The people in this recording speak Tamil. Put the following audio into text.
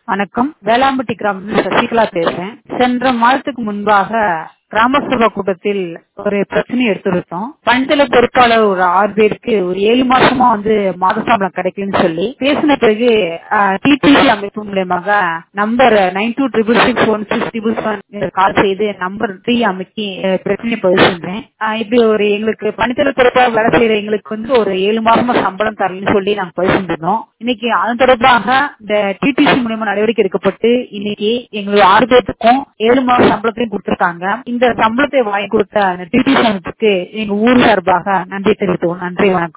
வணக்கம் வேளாம்பட்டி கிராமத்தில் சசிகலா பேசுறேன் சென்ற மாதத்துக்கு முன்பாக கிராம சபா கூட்டத்தில் ஒரு பிரச்சனை எடுத்துருத்தோம் பஞ்சல பொறுப்பாளர் ஒரு ஆறு பேருக்கு ஒரு ஏழு மாசமா வந்து மாத சம்பளம் கிடைக்கலன்னு சொல்லி பேசின பிறகு டிடிசி அமைப்பு மூலியமாக number nine two triple six one six triple seven call செய்து நம்பர் த்ரீ அமைக்கி அஹ், பிரச்சனையை பதிவு செஞ்சேன் அஹ், இப்படி ஒரு எங்களுக்கு பணித்தல பொறுப்பாக வேலை செய்யற எங்களுக்கு வந்து ஒரு ஏழு மாசமா சம்பளம் தரலன்னு சொல்லி நாங்க பதிவு செஞ்சிருந்தோம் இன்னைக்கு அதன் தொடர்பாக இந்த டிடிசி மூலியமா நடவடிக்கை எடுக்கப்பட்டு இன்னைக்கு எங்களுக்கு ஆறு பேருக்கும் ஏழு மாசம் சம்பளத்தையும் கொடுத்திருக்காங்க இந்த சம்பளத்தை வாங்கி கொடுத்த அந்த டிடிசி அமைப்புக்கு எங்க ஊர் சார்பாக நன்றி தெரிவித்துவோம் நன்றி வணக்கம்